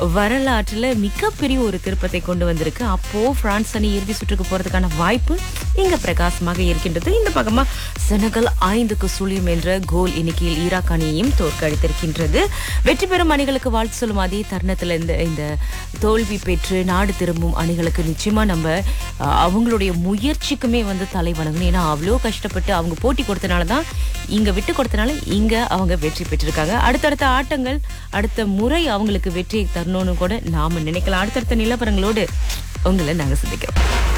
வரலாற்றுல மிகப்பெரிய ஒரு திருப்பத்தை கொண்டு வந்திருக்கு அப்போ பிரான்ஸ் அணி இறுதி சுற்றுக்கு போறதுக்கான வாய்ப்பு இங்க பிரகாசமாக இருக்கின்றது இந்த பக்கமா செனகல் ஐந்துக்கு சுழியம் என்ற கோல் எண்ணிக்கையில் ஈராக் அணியையும் தோற்கடித்திருக்கின்றது வெற்றி பெறும் அணிகளுக்கு வாழ்த்து சொல்லும் அதே தருணத்துல இந்த இந்த தோல்வி பெற்று நாடு திரும்பும் அணிகளுக்கு நிச்சயமா நம்ம அஹ், அவங்களுடைய முயற்சிக்குமே வந்து தலை வணங்கணும் ஏன்னா அவ்வளோ கஷ்டப்பட்டு அவங்க போட்டி கொடுத்தனால தான் இங்க விட்டு கொடுத்தனால இங்க அவங்க வெற்றி பெற்றிருக்காங்க அடுத்தடுத்த ஆட்டங்கள் அடுத்த முறை அவங்களுக்கு வெற்றியை தரணும்னு கூட நாம நினைக்கலாம் அடுத்தடுத்த நிலவரங்களோடு உங்களை நாங்க சந்திக்கிறோம்